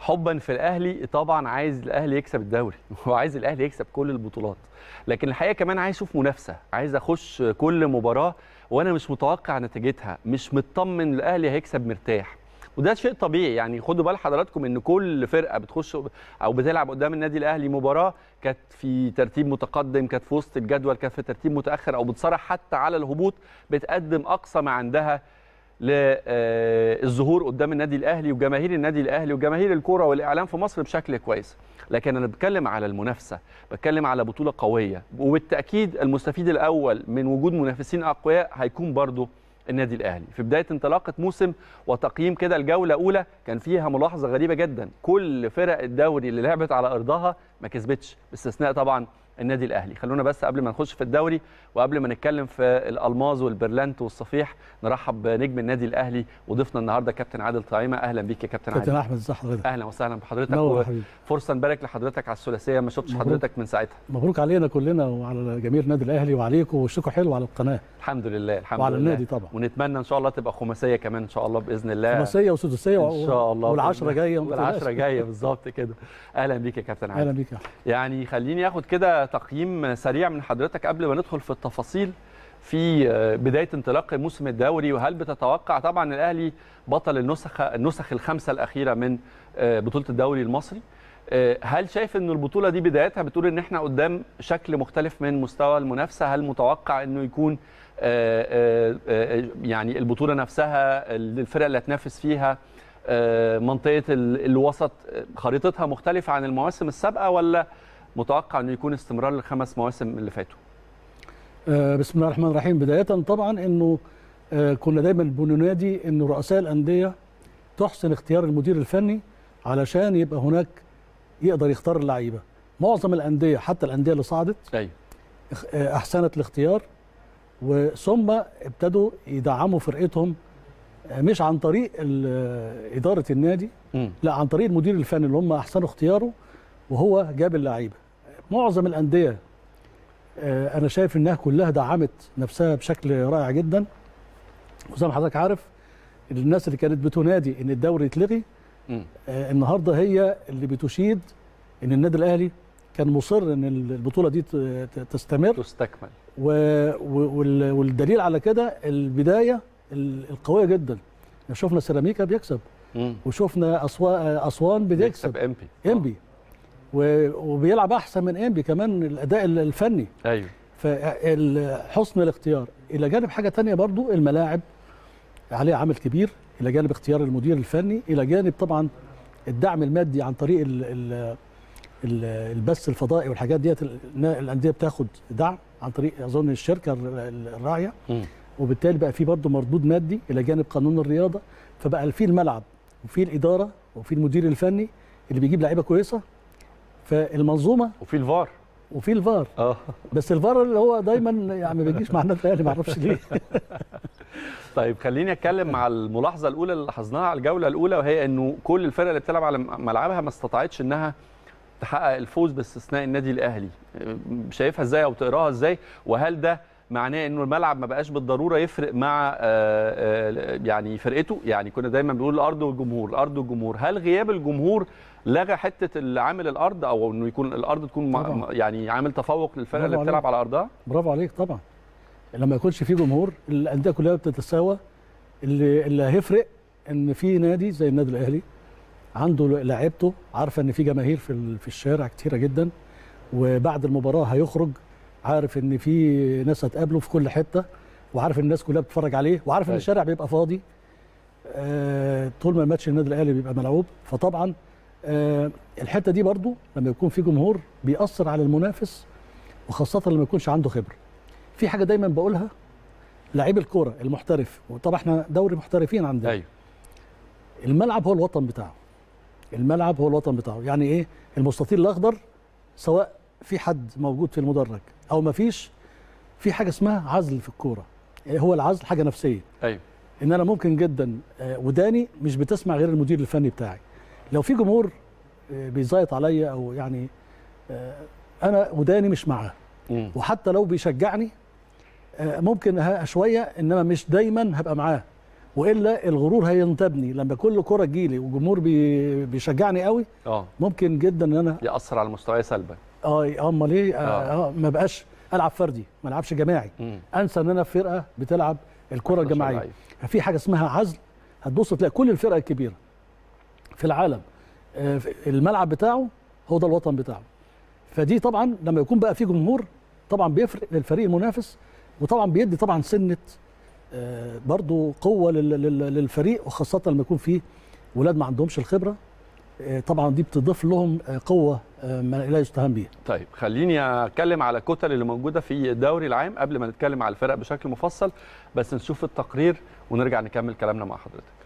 حبا في الاهلي طبعا عايز الاهلي يكسب الدوري وعايز الاهلي يكسب كل البطولات لكن الحقيقه كمان عايز اشوف منافسه عايز اخش كل مباراه وانا مش متوقع نتيجتها مش مطمن الاهلي هيكسب مرتاح وده شيء طبيعي يعني خدوا بال حضراتكم ان كل فرقه بتخش او بتلعب قدام النادي الاهلي مباراه كانت في ترتيب متقدم كانت في وسط الجدول كانت في ترتيب متاخر او بتصارع حتى على الهبوط بتقدم اقصى ما عندها للظهور قدام النادي الاهلي وجماهير النادي الاهلي وجماهير الكوره والاعلام في مصر بشكل كويس لكن انا بتكلم على المنافسه بتكلم على بطوله قويه وبالتاكيد المستفيد الاول من وجود منافسين اقوياء هيكون برضه النادي الاهلي في بدايه انطلاقه موسم وتقييم كده الجوله الاولى كان فيها ملاحظه غريبه جدا كل فرق الدوري اللي لعبت على ارضها ما كسبتش باستثناء طبعا النادي الاهلي خلونا بس قبل ما نخش في الدوري وقبل ما نتكلم في الالماظ والبرلانت والصفيح نرحب بنجم النادي الاهلي وضيفنا النهارده كابتن عادل طعيمه اهلا بيك يا كابتن عادل كابتن احمد ازي حضرتك اهلا وسهلا بحضرتك نور يا حبيبي. فرصه نبارك لحضرتك على الثلاثيه ما شفتش مبروك. حضرتك من ساعتها مبروك علينا كلنا وعلى جماهير النادي الاهلي وعليكم وشكوا حلو على القناه الحمد لله الحمد وعلى لله النادي طبعا ونتمنى ان شاء الله تبقى خماسيه كمان ان شاء الله باذن الله خماسيه وسداسيه ان شاء الله والعشره جايه ما والعشره تقلقش. جايه بالظبط كده اهلا بيك يا كابتن عادل اهلا بيك يا أحمد. يعني خليني اخد كده تقييم سريع من حضرتك قبل ما ندخل في التفاصيل في بدايه انطلاق موسم الدوري وهل بتتوقع طبعا الاهلي بطل النسخ النسخ الخمسه الاخيره من بطوله الدوري المصري هل شايف ان البطوله دي بدايتها بتقول ان احنا قدام شكل مختلف من مستوى المنافسه هل متوقع انه يكون يعني البطوله نفسها الفرق اللي هتنافس فيها منطقه الوسط خريطتها مختلفه عن المواسم السابقه ولا متوقع انه يكون استمرار للخمس مواسم اللي فاتوا آه، بسم الله الرحمن الرحيم بدايه طبعا انه آه، كنا دايما بننادي انه رؤساء الانديه تحسن اختيار المدير الفني علشان يبقى هناك يقدر يختار اللعيبه معظم الانديه حتى الانديه اللي صعدت ايوه آه، احسنت الاختيار وثم ابتدوا يدعموا فرقتهم آه، مش عن طريق ال- اداره النادي مم. لا عن طريق المدير الفني اللي هم احسنوا اختياره وهو جاب اللعيبه معظم الانديه آه، انا شايف انها كلها دعمت نفسها بشكل رائع جدا وزي ما حضرتك عارف الناس اللي كانت بتنادي ان الدوري يتلغي مم. آه، النهارده هي اللي بتشيد ان النادي الاهلي كان مصر ان البطوله دي ت- ت- تستمر تستكمل و... و- وال- والدليل على كده البدايه ال- القويه جدا شفنا سيراميكا بيكسب مم. وشفنا اسوان اسوان بيكسب امبي انبي و- وبيلعب احسن من انبي كمان الاداء ال- الفني ايوه فحسن الاختيار الى جانب حاجه تانية برضو الملاعب عليها عامل كبير الى جانب اختيار المدير الفني الى جانب طبعا الدعم المادي عن طريق ال ال ال البث الفضائي والحاجات ديت ال- الانديه بتاخد دعم عن طريق اظن الشركه ال- ال- الراعيه مم. وبالتالي بقى في برضه مردود مادي الى جانب قانون الرياضه فبقى في الملعب وفي الاداره وفي المدير الفني اللي بيجيب لعيبه كويسه فالمنظومه وفي الفار وفي الفار اه بس الفار اللي هو دايما يعني ما بيجيش مع النادي الاهلي ما اعرفش ليه طيب خليني اتكلم مع الملاحظه الاولى اللي لاحظناها على الجوله الاولى وهي انه كل الفرق اللي بتلعب على ملعبها ما استطاعتش انها تحقق الفوز باستثناء النادي الاهلي شايفها ازاي او تقراها ازاي وهل ده معناه انه الملعب ما بقاش بالضروره يفرق مع آه، آه، يعني فرقته يعني كنا دايما بنقول الارض والجمهور الارض والجمهور هل غياب الجمهور لغى حته عامل الارض او انه يكون الارض تكون مع- طبعاً. يعني عامل تفوق للفرقه اللي برافو بتلعب عليك. على ارضها برافو عليك طبعا لما يكونش في جمهور الانديه كلها بتتساوى اللي اللي هيفرق ان في نادي زي النادي الاهلي عنده لعيبته عارفه ان في جماهير في ال- في الشارع كتيره جدا وبعد المباراه هيخرج عارف ان في ناس هتقابله في كل حته وعارف ان الناس كلها بتتفرج عليه وعارف ان أيوة. الشارع بيبقى فاضي آه طول ما الماتش النادي الاهلي بيبقى ملعوب فطبعا آه الحته دي برضو لما يكون في جمهور بيأثر على المنافس وخاصه لما يكونش عنده خبره في حاجه دايما بقولها لعيب الكوره المحترف وطبعا احنا دوري محترفين عندنا ايوه الملعب هو الوطن بتاعه الملعب هو الوطن بتاعه يعني ايه المستطيل الاخضر سواء في حد موجود في المدرج او ما فيش في حاجه اسمها عزل في الكوره إيه هو العزل حاجه نفسيه ايوه ان انا ممكن جدا آه، وداني مش بتسمع غير المدير الفني بتاعي لو في جمهور آه، بيزيط عليا او يعني آه، انا وداني مش معاه مم. وحتى لو بيشجعني آه، ممكن ه- شويه انما مش دايما هبقى معاه والا الغرور هينتابني لما كل كره تجيلي والجمهور بي بيشجعني قوي اه ممكن جدا ان انا ياثر على مستواي سلبا اه امال ايه آه. آه. آه ما بقاش العب فردي ما العبش جماعي مم. انسى ان انا في فرقه بتلعب الكره 11 الجماعيه لعيب. في حاجه اسمها عزل هتبص تلاقي كل الفرق الكبيره في العالم آه، الملعب بتاعه هو ده الوطن بتاعه فدي طبعا لما يكون بقى في جمهور طبعا بيفرق للفريق المنافس وطبعا بيدي طبعا سنه آه، برضو قوه لل- لل- للفريق وخاصه لما يكون فيه ولاد ما عندهمش الخبره آه، طبعا دي بتضيف لهم آه، قوه آه، ما لا يستهان بيها طيب خليني اتكلم على الكتل اللي موجوده في الدوري العام قبل ما نتكلم على الفرق بشكل مفصل بس نشوف التقرير ونرجع نكمل كلامنا مع حضرتك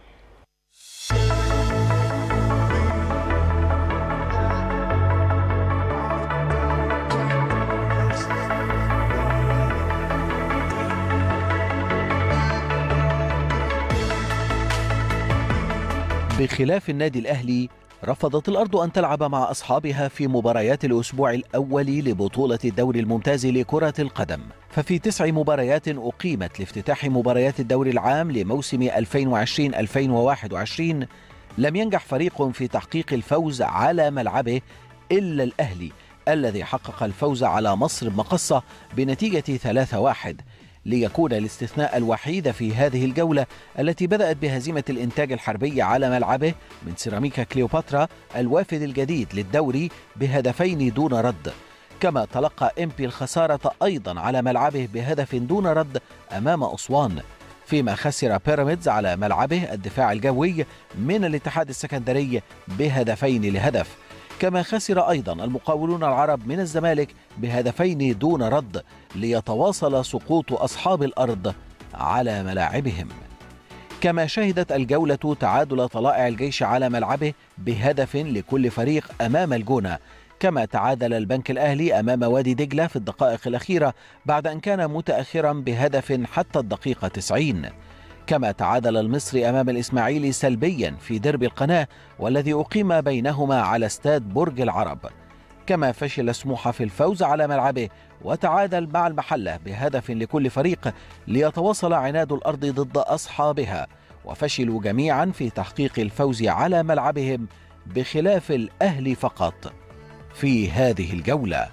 بخلاف النادي الأهلي رفضت الأرض أن تلعب مع أصحابها في مباريات الأسبوع الأول لبطولة الدوري الممتاز لكرة القدم ففي تسع مباريات أقيمت لافتتاح مباريات الدوري العام لموسم 2020-2021 لم ينجح فريق في تحقيق الفوز على ملعبه إلا الأهلي الذي حقق الفوز على مصر بمقصة بنتيجة 3-1 ليكون الاستثناء الوحيد في هذه الجولة التي بدأت بهزيمة الإنتاج الحربي على ملعبه من سيراميكا كليوباترا الوافد الجديد للدوري بهدفين دون رد كما تلقى إمبي الخسارة أيضا على ملعبه بهدف دون رد أمام أسوان فيما خسر بيراميدز على ملعبه الدفاع الجوي من الاتحاد السكندري بهدفين لهدف كما خسر أيضا المقاولون العرب من الزمالك بهدفين دون رد ليتواصل سقوط أصحاب الأرض على ملاعبهم كما شهدت الجولة تعادل طلائع الجيش على ملعبه بهدف لكل فريق أمام الجونة كما تعادل البنك الأهلي أمام وادي دجلة في الدقائق الأخيرة بعد أن كان متأخرا بهدف حتى الدقيقة 90 كما تعادل المصري أمام الإسماعيلي سلبيا في درب القناة والذي أقيم بينهما على استاد برج العرب كما فشل سموحة في الفوز على ملعبه وتعادل مع المحلة بهدف لكل فريق ليتواصل عناد الأرض ضد أصحابها وفشلوا جميعا في تحقيق الفوز على ملعبهم بخلاف الأهلي فقط في هذه الجولة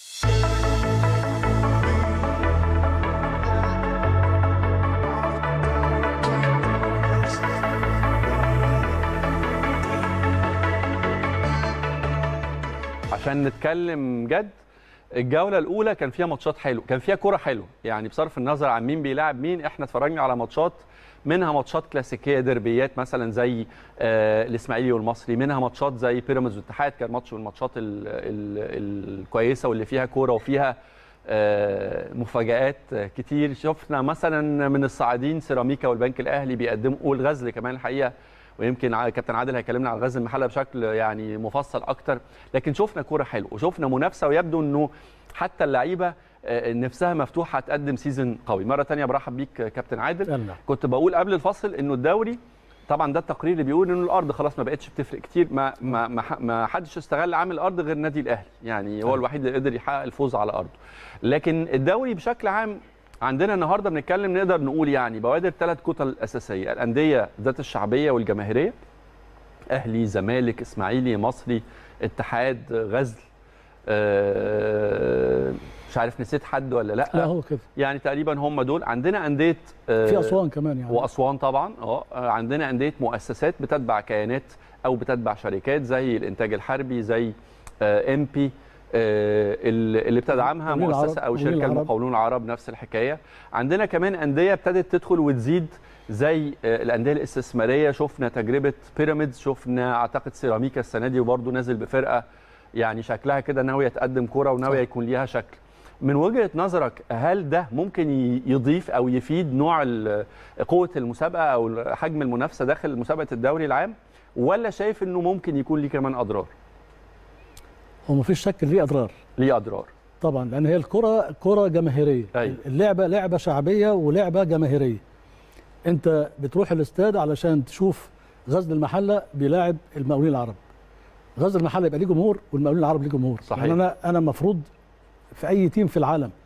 عشان نتكلم جد الجوله الاولى كان فيها ماتشات حلوه كان فيها كوره حلوه يعني بصرف النظر عن مين بيلاعب مين احنا اتفرجنا على ماتشات منها ماتشات كلاسيكيه دربيات مثلا زي آه الاسماعيلي والمصري منها ماتشات زي بيراميدز والاتحاد كان ماتش من الماتشات ال- ال- الكويسه واللي فيها كوره وفيها آه، مفاجآت كتير شفنا مثلا من الصاعدين سيراميكا والبنك الاهلي بيقدموا والغزل كمان الحقيقه ويمكن ع- كابتن عادل هيكلمنا عن غزل المحله بشكل يعني مفصل اكتر لكن شفنا كوره حلوه وشفنا منافسه ويبدو انه حتى اللعيبه آه، نفسها مفتوحه تقدم سيزون قوي مره تانية برحب بيك آه، كابتن عادل يلا. كنت بقول قبل الفصل انه الدوري طبعا ده التقرير اللي بيقول انه الارض خلاص ما بقتش بتفرق كتير ما ما ما, ح- ما حدش استغل عامل الارض غير النادي الاهلي يعني هو أيوة. الوحيد اللي قدر يحقق الفوز على ارضه لكن الدوري بشكل عام عندنا النهارده بنتكلم نقدر نقول يعني بوادر ثلاث كتل اساسيه الانديه ذات الشعبيه والجماهيريه اهلي زمالك اسماعيلي مصري اتحاد غزل آه، مش عارف نسيت حد ولا لا, لا هو كده يعني تقريبا هم دول عندنا انديه آه، في اسوان كمان يعني واسوان طبعا اه عندنا انديه مؤسسات بتتبع كيانات او بتتبع شركات زي الانتاج الحربي زي ام بي اللي بتدعمها مقاولين مؤسسه العرب- او مقاولين شركه العرب. المقاولون العرب نفس الحكايه عندنا كمان انديه ابتدت تدخل وتزيد زي آه، الانديه الاستثماريه شفنا تجربه بيراميدز شفنا اعتقد سيراميكا السنه دي وبرده نازل بفرقه يعني شكلها كده ناويه تقدم كوره وناويه يكون ليها شكل من وجهه نظرك هل ده ممكن ي- يضيف او يفيد نوع ال- قوه المسابقه او حجم المنافسه داخل مسابقه الدوري العام ولا شايف انه ممكن يكون ليه كمان اضرار هو ما فيش شك إن ليه اضرار ليه اضرار طبعا لان هي الكره كره جماهيريه أيوة. اللعبه لعبه شعبيه ولعبه جماهيريه انت بتروح الاستاد علشان تشوف غزل المحله بيلاعب المقاولين العرب غزل المحله يبقى ليه جمهور والمقاولين العرب ليه جمهور صحيح. يعني انا انا المفروض في اي تيم في العالم مم.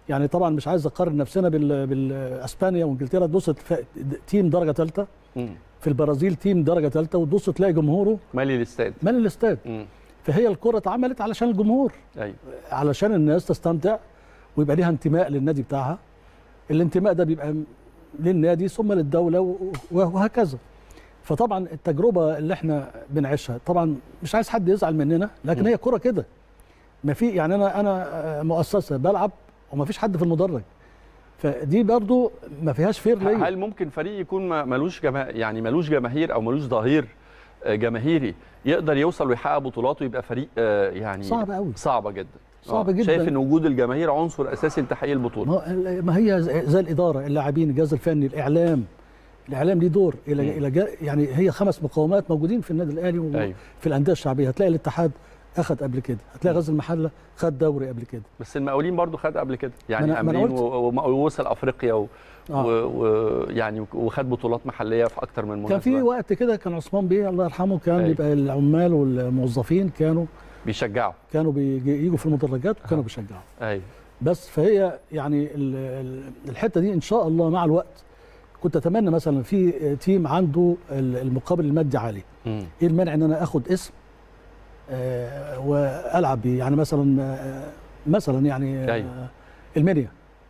يعني طبعا مش عايز اقارن نفسنا بال بالاسبانيا وانجلترا تبص تف- تيم درجه ثالثه مم. في البرازيل تيم درجه ثالثه وتبص تلاقي جمهوره مالي الاستاد مال الاستاد مم. فهي الكره اتعملت علشان الجمهور ايوه علشان الناس تستمتع ويبقى ليها انتماء للنادي بتاعها الانتماء ده بيبقى م- للنادي ثم للدوله و- وهكذا فطبعا التجربه اللي احنا بنعيشها طبعا مش عايز حد يزعل مننا لكن م. هي كره كده ما في يعني انا انا آه، مؤسسه بلعب وما فيش حد في المدرج فدي برضو ما فيهاش فير ليا هل ممكن فريق يكون ما- ملوش جما... يعني ملوش جماهير او ملوش ظهير آه، جماهيري يقدر يوصل ويحقق بطولات ويبقى فريق آه، يعني صعب قوي صعبه جدا صعب آه، جدا. شايف ان وجود الجماهير عنصر اساسي لتحقيق البطوله ما ما هي زي زي الاداره اللاعبين الجهاز الفني الاعلام الاعلام ليه دور الى مم. الى جا- يعني هي خمس مقومات موجودين في النادي الاهلي وفي ايوه الانديه الشعبيه هتلاقي الاتحاد اخذ قبل كده هتلاقي غزل المحله خد دوري قبل كده بس المقاولين برضو خد قبل كده يعني ما أنا- ما أنا امرين قلت. و- وم- ووصل افريقيا و... آه. ويعني وخد بطولات محليه في اكتر من كان في مناسبه وقت كده كان عثمان بيه الله يرحمه كان أيوة. يبقى العمال والموظفين كانوا بيشجعوا كانوا بيجوا في المدرجات وكانوا آه. بيشجعوا ايوه بس فهي يعني ال- ال- الحته دي ان شاء الله مع الوقت كنت اتمنى مثلا في تيم عنده ال- المقابل المادي عالي مم. ايه المانع ان انا اخد اسم آه والعب بيه يعني مثلا آه مثلا يعني أيوة. آه المنيا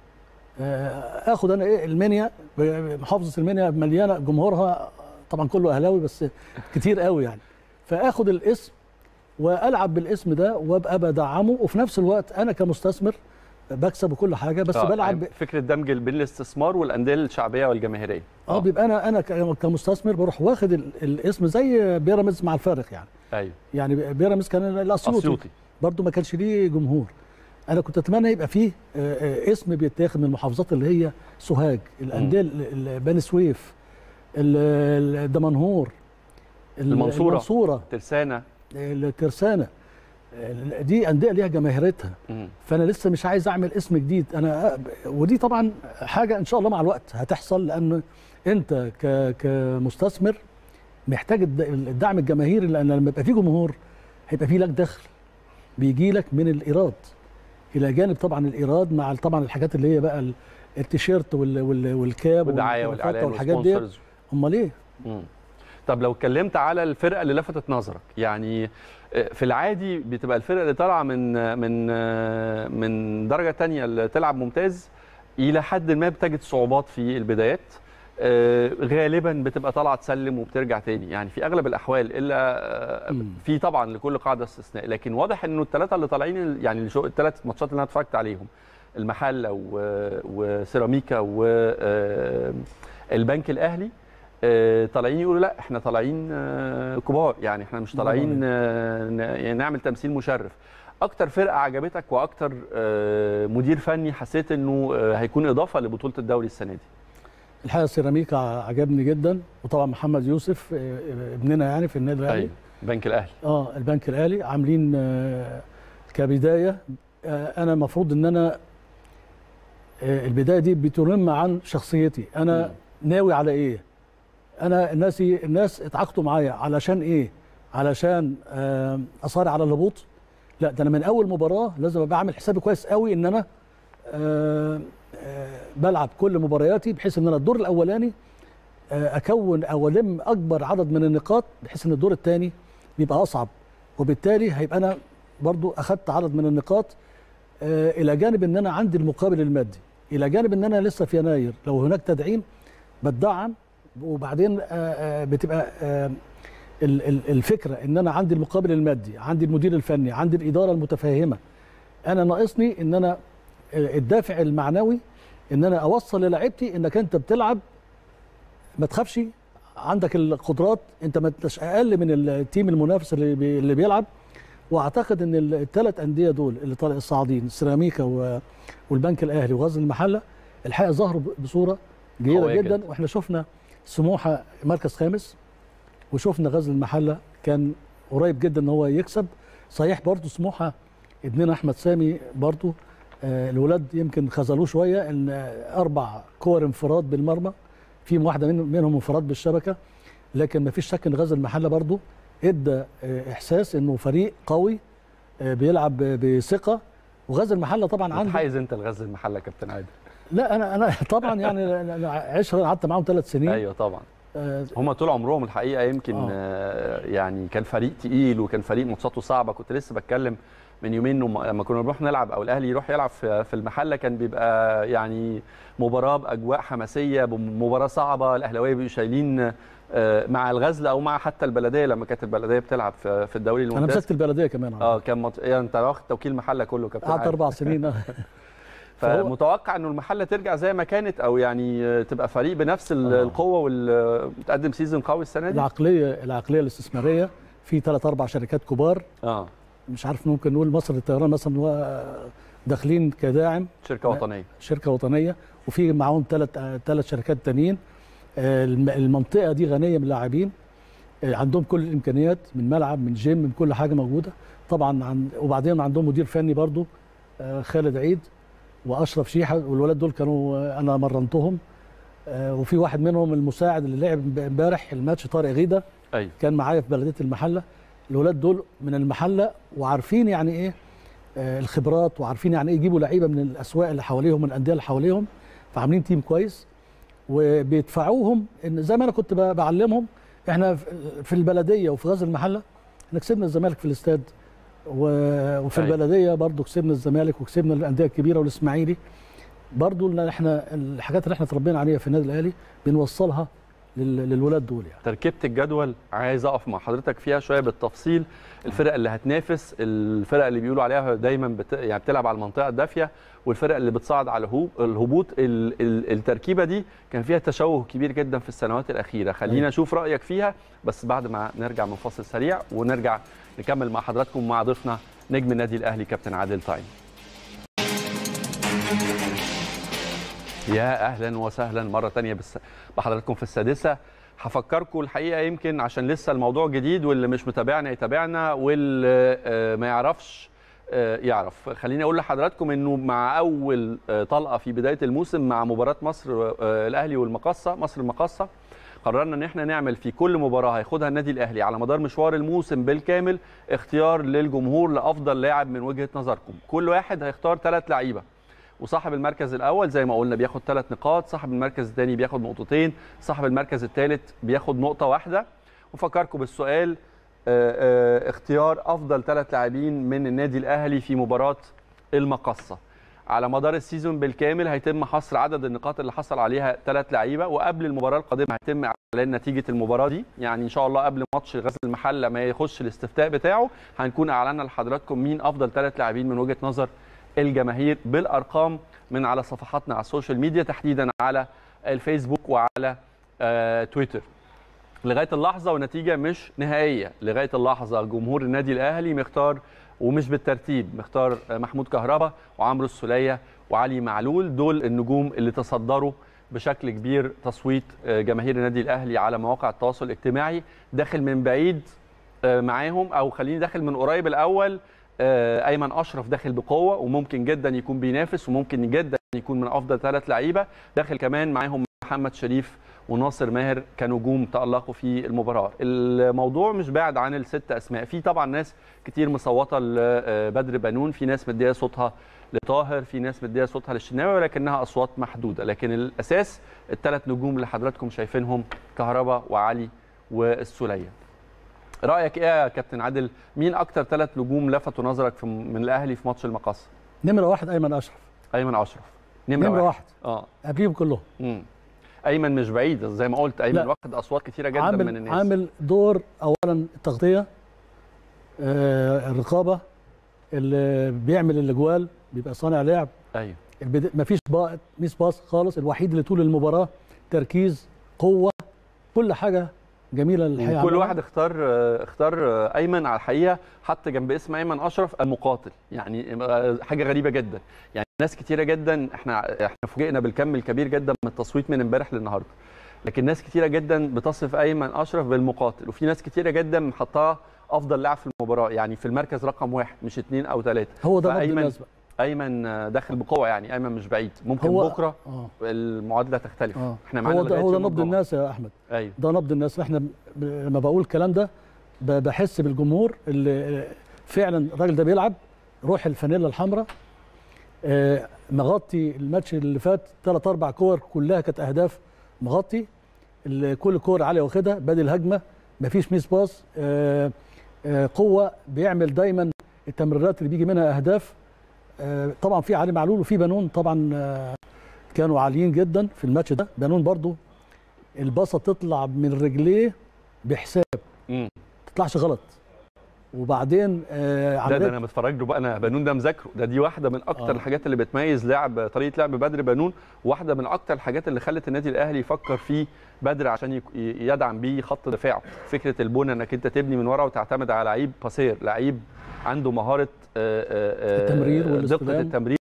آه اخد انا ايه المنيا محافظه المنيا مليانه جمهورها طبعا كله اهلاوي بس كتير قوي يعني فاخد الاسم والعب بالاسم ده وابقى بدعمه وفي نفس الوقت انا كمستثمر بكسب وكل حاجه بس آه، بلعب يعني فكره دمج بين الاستثمار والانديه الشعبيه والجماهيريه اه بيبقى انا انا ك- كمستثمر بروح واخد ال- الاسم زي بيراميدز مع الفارق يعني ايوه يعني بيراميدز كان الاسيوطي اسيوطي برضه ما كانش ليه جمهور انا كنت اتمنى يبقى فيه آه، آه، اسم بيتاخد من المحافظات اللي هي سوهاج الانديه ال- ال- بني سويف ال- ال- دمنهور ال- المنصورة. المنصوره ترسانه الترسانه آه، دي انديه ليها جماهيرتها مم. فانا لسه مش عايز اعمل اسم جديد انا ودي طبعا حاجه ان شاء الله مع الوقت هتحصل لان انت ك كمستثمر محتاج الد- الدعم الجماهيري لان لما يبقى في جمهور هيبقى في لك دخل بيجي لك من الايراد الى جانب طبعا الايراد مع طبعا الحاجات اللي هي بقى ال- التيشيرت وال- وال- والكاب والدعايه والكرافتة والاعلان والحاجات دي والسبونسرز امال ايه مم. طب لو اتكلمت على الفرقه اللي لفتت نظرك يعني آه، في العادي بتبقى الفرقه اللي طالعه من آه، من آه، من درجه تانية اللي تلعب ممتاز الى حد ما بتجد صعوبات في البدايات آه، غالبا بتبقى طالعه تسلم وبترجع تاني يعني في اغلب الاحوال الا آه، مم. في طبعا لكل قاعده استثناء لكن واضح انه الثلاثه اللي طالعين يعني الثلاث ماتشات اللي انا اتفرجت عليهم المحله و- وسيراميكا والبنك الاهلي آه، طالعين يقولوا لا احنا طالعين آه، كبار يعني احنا مش طالعين آه، ن- يعني نعمل تمثيل مشرف اكتر فرقه عجبتك واكتر آه، مدير فني حسيت انه آه، هيكون اضافه لبطوله الدوري السنه دي الحقيقه سيراميكا عجبني جدا وطبعا محمد يوسف آه، آه، ابننا يعني في النادي الاهلي ايوه بنك الاهلي اه البنك الاهلي عاملين آه، كبدايه آه، انا المفروض ان انا آه، البدايه دي بتنم عن شخصيتي انا ناوي على ايه انا الناس الناس اتعاقدوا معايا علشان ايه علشان آه، اصارع على الهبوط لا ده انا من اول مباراه لازم ابقى عامل حسابي كويس قوي ان انا آه، آه، بلعب كل مبارياتي بحيث ان انا الدور الاولاني آه، اكون او الم اكبر عدد من النقاط بحيث ان الدور الثاني بيبقى اصعب وبالتالي هيبقى انا برضو اخدت عدد من النقاط آه، الى جانب ان انا عندي المقابل المادي الى جانب ان انا لسه في يناير لو هناك تدعيم بتدعم وبعدين آه، آه، بتبقى آه، ال- ال- الفكره ان انا عندي المقابل المادي عندي المدير الفني عندي الاداره المتفهمه انا ناقصني ان انا آه، الدافع المعنوي ان انا اوصل للاعيبتي انك انت بتلعب ما تخافش عندك القدرات انت ما انتش اقل من التيم المنافس اللي بي اللي بيلعب واعتقد ان الثلاث انديه دول اللي طالع الصاعدين سيراميكا و- والبنك الاهلي وغزل المحله الحقيقه ظهروا ب- بصوره جيده قوية جدا جدا. واحنا شفنا سموحه مركز خامس وشفنا غزل المحله كان قريب جدا ان هو يكسب صحيح برضو سموحه ابننا احمد سامي برضو آه، الولاد يمكن خذلوه شويه ان آه، اربع كور انفراد بالمرمى في واحده من- منهم انفراد بالشبكه لكن ما فيش شك ان غزل المحله برضو ادى آه، احساس انه فريق قوي آه، بيلعب ب- بثقه وغزل المحله طبعا عنده متحيز انت لغزل المحله يا كابتن عادل لا انا انا طبعا يعني أنا عشرة قعدت معاهم ثلاث سنين ايوه طبعا آه، هم طول عمرهم الحقيقه يمكن آه. آه. يعني كان فريق تقيل وكان فريق ماتشاته صعبه كنت لسه بتكلم من يومين إنه لما كنا بنروح نلعب او الاهلي يروح يلعب في في المحله كان بيبقى يعني مباراه باجواء حماسيه مباراه صعبه الاهلاويه بيبقوا شايلين آه، مع الغزل او مع حتى البلديه لما كانت البلديه بتلعب في في الدوري انا الممتاز مسكت البلديه كمان اه كان مط... يعني انت واخد توكيل المحله كله كابتن قعدت عادل. اربع سنين فهو- فمتوقع انه المحله ترجع زي ما كانت او يعني آه، تبقى فريق بنفس ال- آه. القوه وتقدم سيزون قوي السنه دي العقليه العقليه الاستثماريه في ثلاث اربع شركات كبار اه مش عارف ممكن نقول مصر للطيران مثلا هو داخلين كداعم شركه وطنيه شركه وطنيه وفي معاهم ثلاث ثلاث شركات تانيين آه، الم- المنطقه دي غنيه من لاعبين آه، عندهم كل الامكانيات من ملعب من جيم من كل حاجه موجوده طبعا عن وبعدين عندهم مدير فني برضو آه، خالد عيد واشرف شيحه والولاد دول كانوا آه، انا مرنتهم آه، وفي واحد منهم المساعد اللي لعب امبارح الماتش طارق غيده ايوه كان معايا في بلديه المحله الولاد دول من المحله وعارفين يعني ايه آه، الخبرات وعارفين يعني ايه يجيبوا لعيبه من الاسواق اللي حواليهم من الانديه اللي حواليهم فعاملين تيم كويس وبيدفعوهم ان زي ما انا كنت ب- بعلمهم احنا في- في البلديه وفي غزل المحله احنا كسبنا الزمالك في الاستاد و- وفي أيوة. البلديه برضو كسبنا الزمالك وكسبنا الانديه الكبيره والاسماعيلي برضو ان احنا الحاجات اللي احنا اتربينا عليها في النادي الاهلي بنوصلها لل- للولاد دول يعني تركيبه الجدول عايز اقف مع حضرتك فيها شويه بالتفصيل الفرق اللي هتنافس الفرق اللي بيقولوا عليها دايما بت... يعني بتلعب على المنطقه الدافيه والفرق اللي بتصعد على الهو- الهبوط ال... ال... التركيبه دي كان فيها تشوه كبير جدا في السنوات الاخيره خلينا أيوة. نشوف رايك فيها بس بعد ما نرجع من فاصل سريع ونرجع نكمل مع حضراتكم مع ضيفنا نجم النادي الاهلي كابتن عادل طايم يا اهلا وسهلا مره تانية بس بحضراتكم في السادسه هفكركم الحقيقه يمكن عشان لسه الموضوع جديد واللي مش متابعنا يتابعنا واللي آه، ما يعرفش آه، يعرف خليني اقول لحضراتكم انه مع اول آه، طلقه في بدايه الموسم مع مباراه مصر آه، الاهلي والمقصه مصر المقصه قررنا ان احنا نعمل في كل مباراه هياخدها النادي الاهلي على مدار مشوار الموسم بالكامل اختيار للجمهور لافضل لاعب من وجهه نظركم كل واحد هيختار ثلاث لعيبه وصاحب المركز الاول زي ما قلنا بياخد ثلاث نقاط صاحب المركز الثاني بياخد نقطتين صاحب المركز الثالث بياخد نقطه واحده وفكركم بالسؤال آه، آه، اختيار افضل ثلاث لاعبين من النادي الاهلي في مباراه المقصه على مدار السيزون بالكامل هيتم حصر عدد النقاط اللي حصل عليها ثلاث لعيبه وقبل المباراه القادمه هيتم اعلان نتيجه المباراه دي يعني ان شاء الله قبل ماتش غزل المحله ما يخش الاستفتاء بتاعه هنكون اعلنا لحضراتكم مين افضل ثلاث لاعبين من وجهه نظر الجماهير بالارقام من على صفحاتنا على السوشيال ميديا تحديدا على الفيسبوك وعلى آه تويتر لغايه اللحظه ونتيجه مش نهائيه لغايه اللحظه جمهور النادي الاهلي مختار ومش بالترتيب مختار آه، محمود كهربا وعمرو السوليه وعلي معلول دول النجوم اللي تصدروا بشكل كبير تصويت آه، جماهير النادي الاهلي على مواقع التواصل الاجتماعي داخل من بعيد آه، معاهم او خليني داخل من قريب الاول آه، ايمن اشرف داخل بقوه وممكن جدا يكون بينافس وممكن جدا يكون من افضل ثلاث لعيبه داخل كمان معاهم محمد شريف وناصر ماهر كنجوم تألقوا في المباراة الموضوع مش بعد عن الست أسماء في طبعا ناس كتير مصوتة لبدر بنون في ناس مدية صوتها لطاهر في ناس مدية صوتها للشناوي ولكنها أصوات محدودة لكن الأساس الثلاث نجوم اللي حضراتكم شايفينهم كهربا وعلي والسولية رأيك إيه يا كابتن عادل مين أكتر ثلاث نجوم لفتوا نظرك في من الأهلي في ماتش المقصة نمره واحد ايمن اشرف أيمن أشرف نمرة, نمره واحد. واحد اه قبليهم كلهم مم. ايمن مش بعيد زي ما قلت ايمن لا. واخد اصوات كتيره جدا عامل من الناس عامل دور اولا التغطيه آه الرقابه اللي بيعمل الاجوال بيبقى صانع لعب ايوه البدا... مفيش با... ميس باص خالص الوحيد اللي طول المباراه تركيز قوه كل حاجه جميله الحقيقه كل عملها. واحد اختار آه، اختار آه، ايمن على الحقيقه حط جنب اسم ايمن اشرف المقاتل يعني آه، حاجه غريبه جدا يعني ناس كتيره جدا احنا احنا فوجئنا بالكم الكبير جدا من التصويت من امبارح للنهارده لكن ناس كتيره جدا بتصف ايمن اشرف بالمقاتل وفي ناس كتيره جدا محطاه افضل لاعب في المباراه يعني في المركز رقم واحد مش اثنين او ثلاثه هو ده نبض فأيمن الناس بقى ايمن آه، داخل بقوه يعني ايمن مش بعيد ممكن هو- بكره اه المعادله تختلف اه احنا معانا هو ده لغاية هو ده يوم نبض الجمعة. الناس يا احمد ايوه ده نبض الناس احنا ب... لما بقول الكلام ده ب... بحس بالجمهور اللي فعلا الراجل ده بيلعب روح الفانيلا الحمراء آه، مغطي الماتش اللي فات ثلاث اربع كور كلها كانت اهداف مغطي ال- كل كور عاليه واخدها بادي الهجمه مفيش ميس باس آه، آه، قوه بيعمل دايما التمريرات اللي بيجي منها اهداف آه، طبعا في علي معلول وفي بنون طبعا آه، كانوا عاليين جدا في الماتش ده بنون برضو الباصه تطلع من رجليه بحساب مم. تطلعش غلط وبعدين آه ده, عملية ده انا متفرج له بقى انا بنون ده مذاكره ده دي واحده من اكتر آه. الحاجات اللي بتميز لعب طريقه لعب بدر بنون واحده من اكتر الحاجات اللي خلت النادي الاهلي يفكر فيه بدر عشان يك- ي- يدعم بيه خط دفاعه فكره البنى انك انت تبني من ورا وتعتمد على لعيب باسير لعيب عنده مهاره آه، آه، آه، التمرير دقه والاستلام. التمرير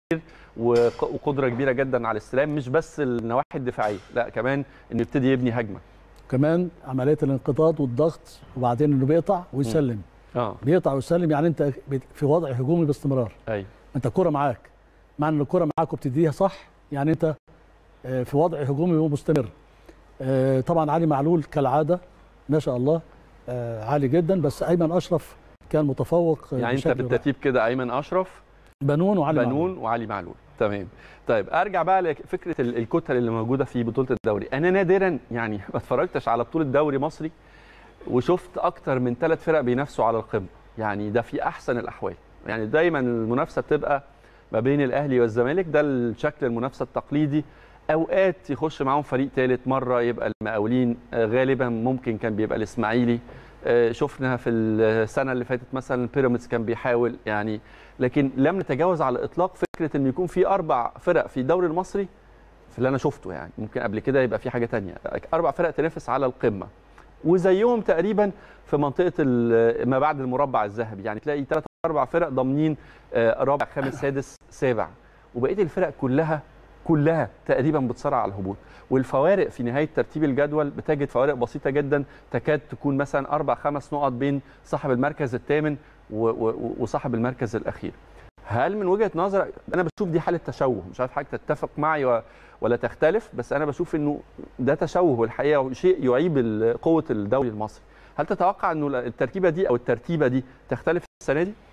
وق- وقدره كبيره جدا على الاستلام مش بس النواحي الدفاعيه لا كمان انه يبتدي يبني هجمه كمان عمليه الانقضاض والضغط وبعدين انه بيقطع ويسلم اه بيقطع ويسلم يعني انت بت- في وضع هجومي باستمرار ايوه انت الكره معاك معنى ان الكره معاك وبتديها صح يعني انت آه، في وضع هجومي ومستمر آه، طبعا علي معلول كالعاده ما شاء الله آه، عالي جدا بس ايمن اشرف كان متفوق آه، يعني انت بشكل رائع. بالترتيب كده ايمن اشرف بنون وعلي معلول. بنون وعلي معلول تمام طيب ارجع بقى لفكره ال- الكتل اللي موجوده في بطوله الدوري انا نادرا يعني ما اتفرجتش على بطوله دوري مصري وشفت اكتر من ثلاث فرق بينافسوا على القمه يعني ده في احسن الاحوال يعني دايما المنافسه بتبقى ما بين الاهلي والزمالك ده الشكل المنافسه التقليدي اوقات يخش معاهم فريق ثالث مره يبقى المقاولين آه، غالبا ممكن كان بيبقى الاسماعيلي آه، شفنا في السنه اللي فاتت مثلا بيراميدز كان بيحاول يعني لكن لم نتجاوز على الاطلاق فكره ان يكون في اربع فرق في الدوري المصري في اللي انا شفته يعني ممكن قبل كده يبقى في حاجه تانية اربع فرق تنافس على القمه وزيهم تقريبا في منطقه ال- ما بعد المربع الذهبي يعني تلاقي ثلاث اربع فرق ضامنين آه، رابع خامس سادس سابع وبقيه الفرق كلها كلها تقريبا بتصارع على الهبوط والفوارق في نهايه ترتيب الجدول بتجد فوارق بسيطه جدا تكاد تكون مثلا اربع خمس نقط بين صاحب المركز الثامن و- و- وصاحب المركز الاخير هل من وجهه نظرك انا بشوف دي حاله تشوه مش عارف حضرتك تتفق معي و- ولا تختلف بس انا بشوف انه ده تشوه والحقيقه شيء يعيب ال- قوه الدوري المصري هل تتوقع انه التركيبه دي او الترتيبه دي تختلف السنه دي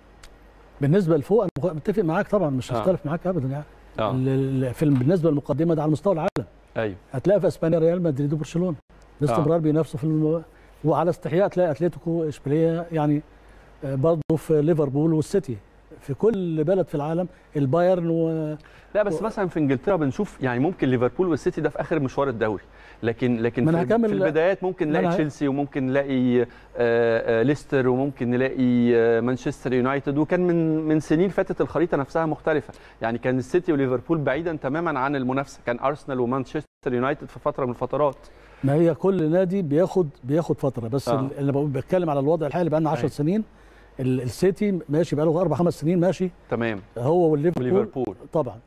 بالنسبه لفوق انا متفق معاك طبعا مش آه. هختلف معاك ابدا يعني اه ال- ال- في بالنسبه للمقدمه ده على مستوى العالم ايوه هتلاقي في اسبانيا ريال مدريد وبرشلونه باستمرار بينافسوا في الم... وعلى استحياء تلاقي اتلتيكو اشبيليه يعني آه، برضه في ليفربول والسيتي في كل بلد في العالم البايرن و... لا بس مثلا في انجلترا بنشوف يعني ممكن ليفربول والسيتي ده في اخر مشوار الدوري لكن لكن ما أنا في, هكمل- في البدايات ممكن ما نلاقي أنا ه- تشيلسي وممكن نلاقي آه، آه، ليستر وممكن نلاقي آه، مانشستر يونايتد وكان من من سنين فاتت الخريطه نفسها مختلفه يعني كان السيتي وليفربول بعيدا تماما عن المنافسه كان ارسنال ومانشستر يونايتد في فتره من الفترات ما هي كل نادي بياخد بياخد فتره بس آه. آه. انا بقول- بتكلم على الوضع الحالي بقى لنا 10 أيوة. سنين ال- السيتي ماشي بقى له اربع خمس سنين ماشي تمام هو والليفربول وليفربول طبعا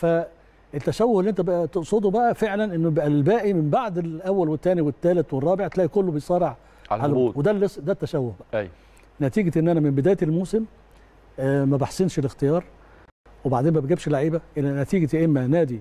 فالتشوه اللي انت بقى تقصده بقى فعلا انه بقى الباقي من بعد الاول والثاني والثالث والرابع تلاقي كله بيصارع على على الهبوط وده اللي ده التشوه بقى ايوه نتيجه ان انا من بدايه الموسم آه، ما بحسنش الاختيار وبعدين ما بجيبش لعيبه الى نتيجه يا اما نادي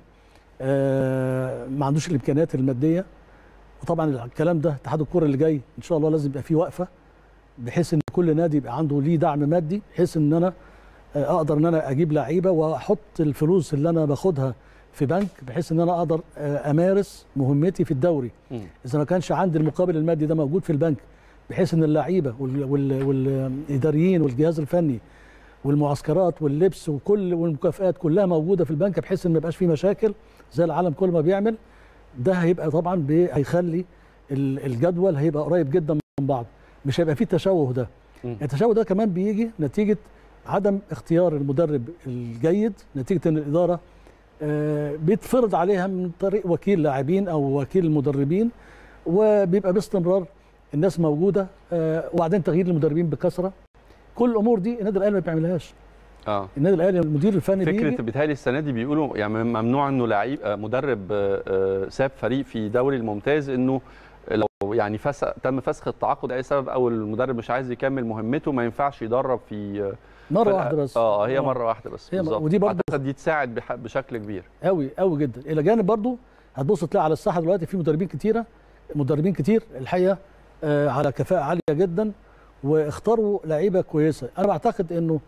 آه، ما عندوش الامكانيات الماديه وطبعا الكلام ده اتحاد الكره اللي جاي ان شاء الله لازم يبقى فيه وقفه بحيث ان كل نادي يبقى عنده ليه دعم مادي بحيث ان انا آه، اقدر ان انا اجيب لعيبه واحط الفلوس اللي انا باخدها في بنك بحيث ان انا اقدر آه، امارس مهمتي في الدوري مم. اذا ما كانش عندي المقابل المادي ده موجود في البنك بحيث ان اللعيبه وال- وال- والاداريين والجهاز الفني والمعسكرات واللبس وكل والمكافئات كلها موجوده في البنك بحيث ان ما يبقاش في مشاكل زي العالم كل ما بيعمل ده هيبقى طبعا بي- هيخلي ال- الجدول هيبقى قريب جدا من بعض مش هيبقى فيه التشوه ده مم. التشوه ده كمان بيجي نتيجه عدم اختيار المدرب الجيد نتيجه ان الاداره آه، بيتفرض عليها من طريق وكيل لاعبين او وكيل المدربين وبيبقى باستمرار الناس موجوده آه، وبعدين تغيير المدربين بكثره كل الامور دي النادي الاهلي ما بيعملهاش اه النادي الاهلي المدير الفني فكره بيجي بيتهيألي السنه دي بيقولوا يعني ممنوع انه لعيب آه، مدرب آه، آه، ساب فريق في دوري الممتاز انه لو يعني فسخ تم فسخ التعاقد اي سبب او المدرب مش عايز يكمل مهمته ما ينفعش يدرب في آه، مره فرقة- واحده بس اه هي مره واحده بس هي مر- بالظبط ودي برضه- اعتقد دي تساعد بح- بشكل كبير قوي قوي جدا الى جانب برضو هتبص تلاقي على الساحه دلوقتي في مدربين كتيره مدربين كتير الحقيقه آه، على كفاءه عاليه جدا واختاروا لعيبه كويسه انا بعتقد انه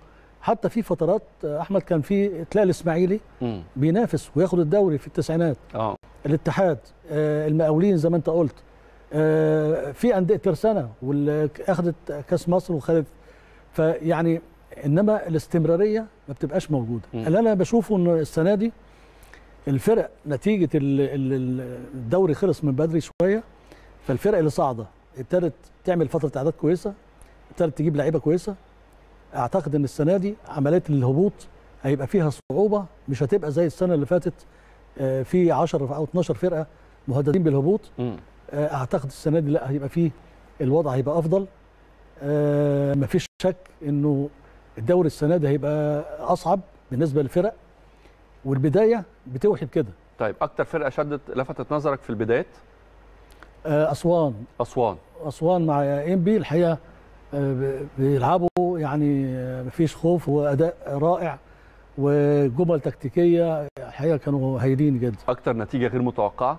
حتى في فترات آه، احمد كان في تلاقي الاسماعيلي مم. بينافس وياخد الدوري في التسعينات اه الاتحاد آه، المقاولين زي ما انت قلت آه، في انديه ترسانه واللي اخذت كاس مصر وخدت فيعني انما الاستمراريه ما بتبقاش موجوده مم. اللي انا بشوفه ان السنه دي الفرق نتيجه ال- ال- ال- الدوري خلص من بدري شويه فالفرق اللي صاعده ابتدت تعمل فتره اعداد كويسه ابتدت تجيب لعيبه كويسه اعتقد ان السنه دي عمليه الهبوط هيبقى فيها صعوبه مش هتبقى زي السنه اللي فاتت آه، في 10 او 12 فرقه مهددين بالهبوط مم. آه، اعتقد السنه دي لا هيبقى فيه الوضع هيبقى افضل آه، مفيش شك انه الدوري السنه دي هيبقى اصعب بالنسبه للفرق والبدايه بتوحي بكده طيب اكتر فرقه شدت لفتت نظرك في البدايات آه، اسوان اسوان اسوان مع ام بي الحقيقه آه، ب- بيلعبوا يعني آه، مفيش خوف واداء رائع وجمل تكتيكيه الحقيقه كانوا هايلين جدا اكتر نتيجه غير متوقعه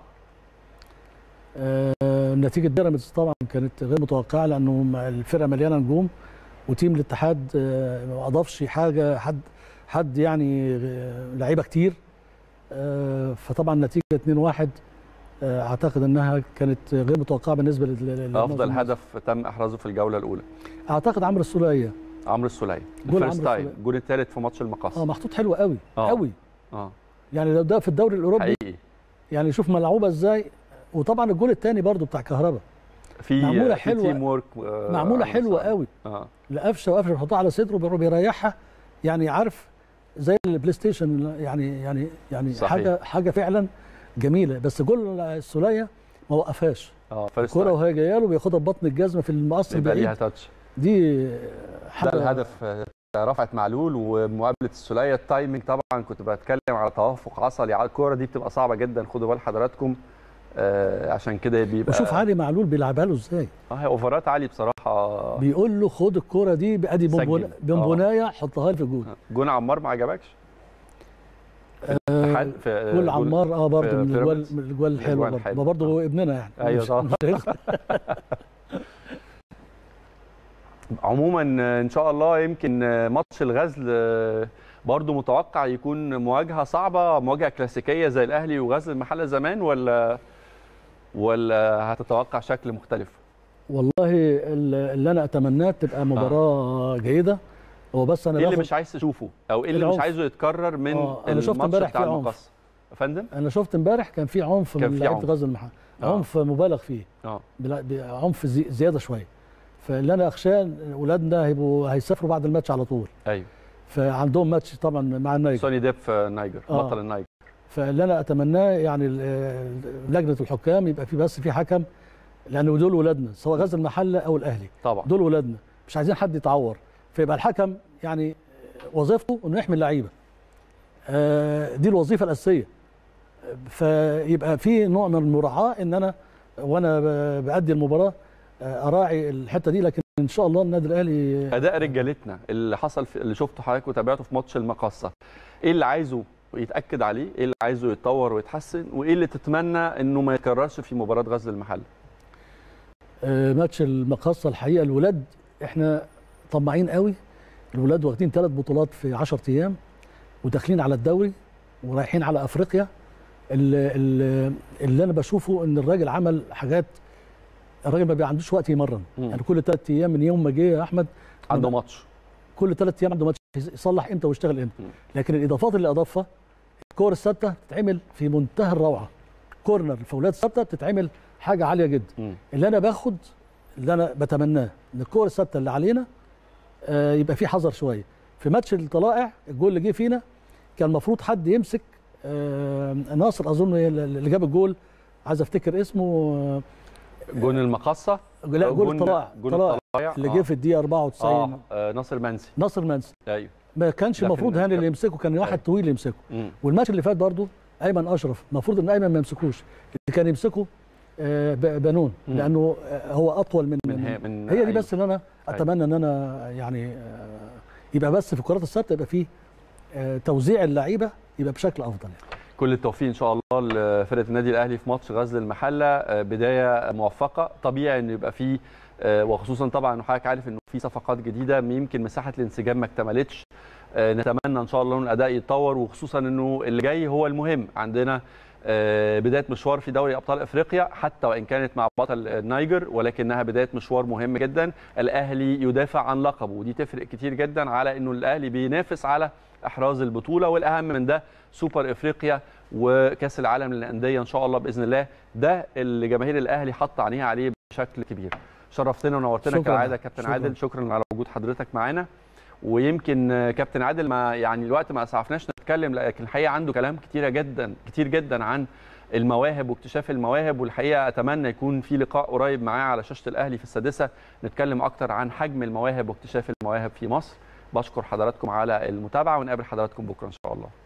آه، نتيجه بيراميدز طبعا كانت غير متوقعه لانه الفرقه مليانه نجوم وتيم الاتحاد آه، ما اضافش حاجه حد حد يعني آه، لعيبه كتير آه، فطبعا نتيجه 2-1 آه، اعتقد انها كانت غير متوقعه بالنسبه لل- لل- افضل للمنظومة. هدف تم احرازه في الجوله الاولى اعتقد عمرو السوليه عمرو السوليه جول الفيرست عمرو تايم السولية. الجول الثالث في ماتش المقص اه محطوط حلو قوي آه. قوي اه يعني لو ده في الدوري الاوروبي حقيقي يعني شوف ملعوبه ازاي وطبعا الجول الثاني برضو بتاع كهربا في معمولة في حلوة. تيم وورك آه، معموله عمرو حلوه السولية. قوي اه لقفشه وقفشه بيحطها على صدره وبيروح بيريحها يعني عارف زي البلاي ستيشن يعني يعني يعني صحيح. حاجه حاجه فعلا جميله بس جول السوليه ما وقفهاش اه فيرست الكره تايم وهي جايه له بياخدها ببطن الجزمه في المقص يبقى ليها البعيد تاتش دي ده حاجه الهدف آه، رفعت معلول ومقابله السوليه التايمنج طبعا كنت بتكلم على توافق عصلي على الكوره دي بتبقى صعبه جدا خدوا بال حضراتكم آه عشان كده بيبقى وشوف علي معلول بيلعبها له ازاي اه هي اوفرات عالي بصراحه بيقول له خد الكره دي بادي سجل. بونبون- بونبونايه حطها لي في الجول جون عمار ما عجبكش؟ الاتحاد في جول عمار اه برضه في من الجوال بيراميدز. من الجوال الحلو الأجوال برضه الحلوة. ما برضه هو ابننا يعني أيوة مش- طبعا. مش هيخسر. عموما ان شاء الله يمكن ماتش الغزل برضو متوقع يكون مواجهه صعبه مواجهه كلاسيكيه زي الاهلي وغزل المحله زمان ولا ولا هتتوقع شكل مختلف والله ال- اللي انا اتمناه تبقى مباراه جيده هو بس انا ايه اللي باخد مش عايز تشوفه او ايه اللي مش العنف. عايزه يتكرر من آه، أنا شفت الماتش امبارح بتاع في عنف. المقص يا فندم انا شفت امبارح كان في عنف كان من في لعيبه عنف. غزل المحله آه. عنف مبالغ فيه اه بلا- ب- عنف زي- زياده شويه فاللي انا اخشاه إن اولادنا هيبقوا هيسافروا بعد الماتش على طول ايوه فعندهم ماتش طبعا مع النيجر سوني ديب في النيجر آه. بطل النيجر فاللي انا اتمناه يعني ال- ال- لجنه الحكام يبقى في بس في حكم لان دول ولادنا سواء غزل المحله او الاهلي طبعا دول ولادنا مش عايزين حد يتعور فيبقى الحكم يعني وظيفته انه يحمي اللعيبه آه، دي الوظيفه الاساسيه فيبقى في نوع من المراعاه ان انا وانا ب- بادي المباراه آه، اراعي الحته دي لكن ان شاء الله النادي الاهلي اداء رجالتنا اللي حصل في اللي شفته حضرتك وتابعته في ماتش المقصه ايه اللي عايزه يتاكد عليه ايه اللي عايزه يتطور ويتحسن وايه اللي تتمنى انه ما يكررش في مباراه غزل المحله آه، ماتش المقصه الحقيقه الولاد احنا طماعين قوي الولاد واخدين ثلاث بطولات في 10 ايام وداخلين على الدوري ورايحين على افريقيا اللي, اللي, اللي انا بشوفه ان الراجل عمل حاجات الراجل ما بي- عندوش وقت يمرن مم. يعني كل ثلاث ايام من يوم ما جه يا احمد عنده ماتش كل ثلاث ايام عنده ماتش يصلح امتى ويشتغل امتى مم. لكن الاضافات اللي اضافها الكور الثابته بتتعمل في منتهى الروعه كورنر الفاولات الثابته بتتعمل حاجه عاليه جدا مم. اللي انا باخد اللي انا بتمناه ان الكور الثابته اللي علينا آه، يبقى في حذر شويه في ماتش الطلائع الجول اللي جه فينا كان المفروض حد يمسك آه، ناصر اظن هي اللي جاب الجول عايز افتكر اسمه آه، جون المقصه لا جول الطلائع جون طلائع الطلائع اللي آه. جه في الدقيقه 94 آه. آه ناصر منسي ناصر منسي ايوه ما كانش ده في المفروض النهاية. هاني اللي يمسكه كان واحد أيوة. طويل يمسكه مم. والماتش اللي فات برضو ايمن اشرف المفروض ان ايمن ما يمسكوش اللي كان يمسكه آه، ب- بنون مم. لانه آه، هو اطول من من هي من هي دي أيوة. بس اللي انا اتمنى ان انا يعني آه، يبقى بس في الكرات الثابته يبقى فيه آه، توزيع اللعيبه يبقى بشكل افضل يعني. كل التوفيق ان شاء الله لفرقه النادي الاهلي في ماتش غزل المحله آه، بدايه موفقه طبيعي ان يبقى فيه آه، وخصوصا طبعا انه حضرتك عارف انه في صفقات جديده يمكن مساحه الانسجام ما اكتملتش آه، نتمنى ان شاء الله ان الاداء يتطور وخصوصا انه اللي جاي هو المهم عندنا آه، بدايه مشوار في دوري ابطال افريقيا حتى وان كانت مع بطل النيجر ولكنها بدايه مشوار مهم جدا الاهلي يدافع عن لقبه ودي تفرق كتير جدا على انه الاهلي بينافس على احراز البطوله والاهم من ده سوبر افريقيا وكاس العالم للانديه ان شاء الله باذن الله ده اللي جماهير الاهلي حاطه عينيها عليه بشكل كبير شرفتنا ونورتنا شكراً. كالعاده كابتن شكراً. عادل شكرا على وجود حضرتك معانا ويمكن آه، كابتن عادل ما يعني الوقت ما اسعفناش نتكلم لكن الحقيقه عنده كلام كتيره جدا كتير جدا عن المواهب واكتشاف المواهب والحقيقه اتمنى يكون في لقاء قريب معاه على شاشه الاهلي في السادسه نتكلم اكتر عن حجم المواهب واكتشاف المواهب في مصر بشكر حضراتكم على المتابعه ونقابل حضراتكم بكره ان شاء الله